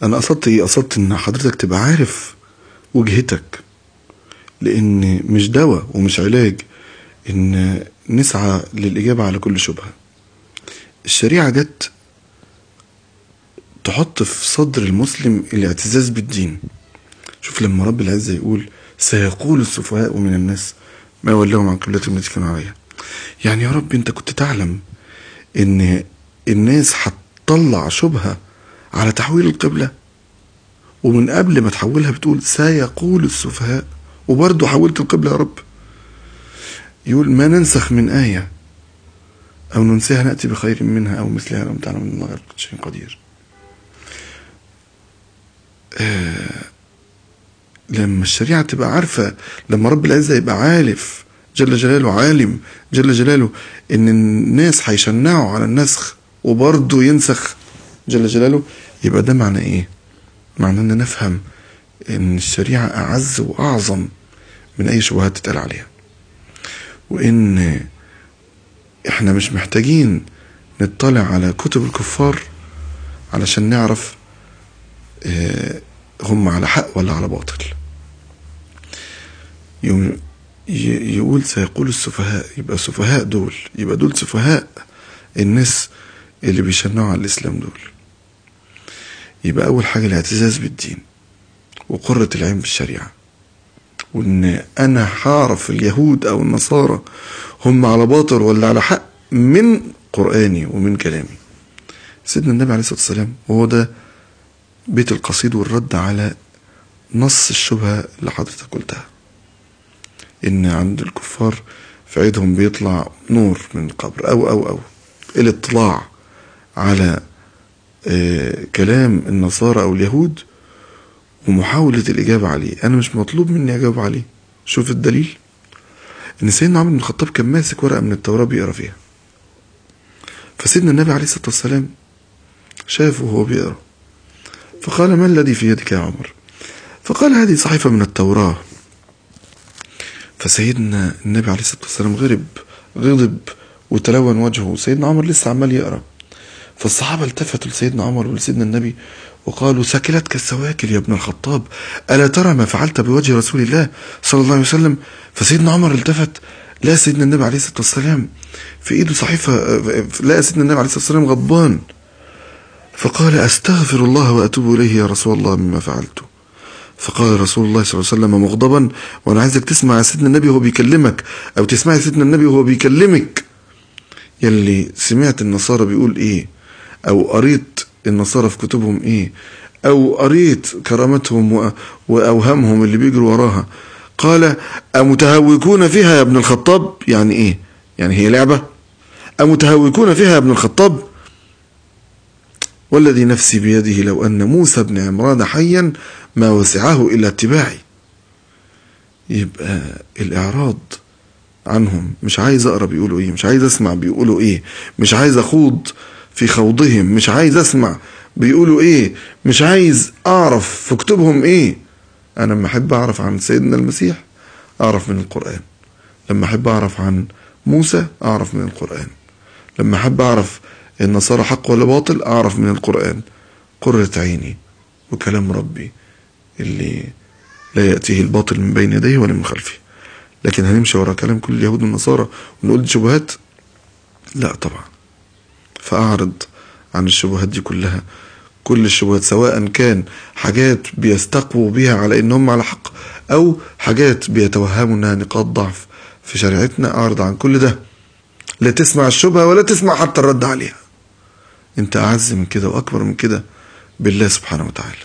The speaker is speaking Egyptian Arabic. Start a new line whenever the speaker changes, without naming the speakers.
انا قصدت ايه قصدت ان حضرتك تبقى عارف وجهتك لان مش دواء ومش علاج ان نسعى للاجابه على كل شبهه الشريعه جت تحط في صدر المسلم الاعتزاز بالدين شوف لما رب العزه يقول سيقول السفهاء من الناس ما ولهم عن قبلتهم التي كانوا عليها يعني يا رب انت كنت تعلم ان الناس هتطلع شبهه على تحويل القبله ومن قبل ما تحولها بتقول سيقول السفهاء وبرضه حولت القبله يا رب يقول ما ننسخ من آية أو ننسيها نأتي بخير منها أو مثلها لو تعلم أن الله غير كل شيء قدير آه لما الشريعة تبقى عارفة لما رب العزة يبقى عارف جل جلاله عالم جل جلاله إن الناس هيشنعوا على النسخ وبرضه ينسخ جل جلاله يبقى ده معنى إيه؟ معنى إن نفهم إن الشريعة أعز وأعظم من أي شبهات تتقال عليها وإن إحنا مش محتاجين نطلع على كتب الكفار علشان نعرف آه، هم على حق ولا على باطل يوم ي- يقول سيقول السفهاء يبقى سفهاء دول يبقى دول سفهاء الناس اللي بيشنعوا على الإسلام دول يبقى أول حاجة الاعتزاز بالدين وقرة العين بالشريعة وإن أنا هعرف اليهود أو النصارى هم على باطل ولا على حق من قرآني ومن كلامي سيدنا النبي عليه الصلاة والسلام وهو ده بيت القصيد والرد على نص الشبهة اللي حضرتك قلتها إن عند الكفار في عيدهم بيطلع نور من القبر أو أو أو الاطلاع على آه، كلام النصارى أو اليهود ومحاولة الإجابة عليه أنا مش مطلوب مني أجاوب عليه شوف الدليل إن سيدنا عمرو بن الخطاب كان ماسك ورقة من التوراة بيقرا فيها فسيدنا النبي عليه الصلاة والسلام شافه وهو بيقرا فقال ما الذي في يدك يا عمر فقال هذه صحيفة من التوراة فسيدنا النبي عليه الصلاة والسلام غرب غضب وتلون وجهه سيدنا عمر لسه عمال يقرا فالصحابة التفتوا لسيدنا عمر ولسيدنا النبي وقالوا سكلتك السواكل يا ابن الخطاب ألا ترى ما فعلت بوجه رسول الله صلى الله عليه وسلم فسيدنا عمر التفت لا سيدنا النبي عليه الصلاة والسلام في إيده صحيفة لا سيدنا النبي عليه الصلاة والسلام غضبان فقال أستغفر الله وأتوب إليه يا رسول الله مما فعلته فقال رسول الله صلى الله عليه وسلم مغضبا وانا عايزك تسمع سيدنا النبي وهو بيكلمك او تسمعي سيدنا النبي وهو بيكلمك يلي سمعت النصارى بيقول ايه او قريت النصارى في كتبهم ايه او قريت كرامتهم و- واوهامهم اللي بيجروا وراها قال امتهوكون فيها يا ابن الخطاب يعني ايه يعني هي لعبه امتهوكون فيها يا ابن الخطاب والذي نفسي بيده لو أن موسى بن عمران حيا ما وسعه إلا اتباعي يبقى الإعراض عنهم مش عايز أقرأ بيقولوا إيه مش عايز أسمع بيقولوا إيه مش عايز أخوض في خوضهم مش عايز أسمع بيقولوا إيه مش عايز أعرف في كتبهم إيه أنا لما أحب أعرف عن سيدنا المسيح أعرف من القرآن لما أحب أعرف عن موسى أعرف من القرآن لما أحب أعرف النصارى حق ولا باطل أعرف من القرآن قرة عيني وكلام ربي اللي لا يأتيه الباطل من بين يديه ولا من خلفه لكن هنمشي ورا كلام كل اليهود والنصارى ونقول دي شبهات لا طبعا فأعرض عن الشبهات دي كلها كل الشبهات سواء كان حاجات بيستقووا بها على انهم على حق او حاجات بيتوهموا انها نقاط ضعف في شريعتنا اعرض عن كل ده لا تسمع الشبهة ولا تسمع حتى الرد عليها انت اعز من كده واكبر من كده بالله سبحانه وتعالى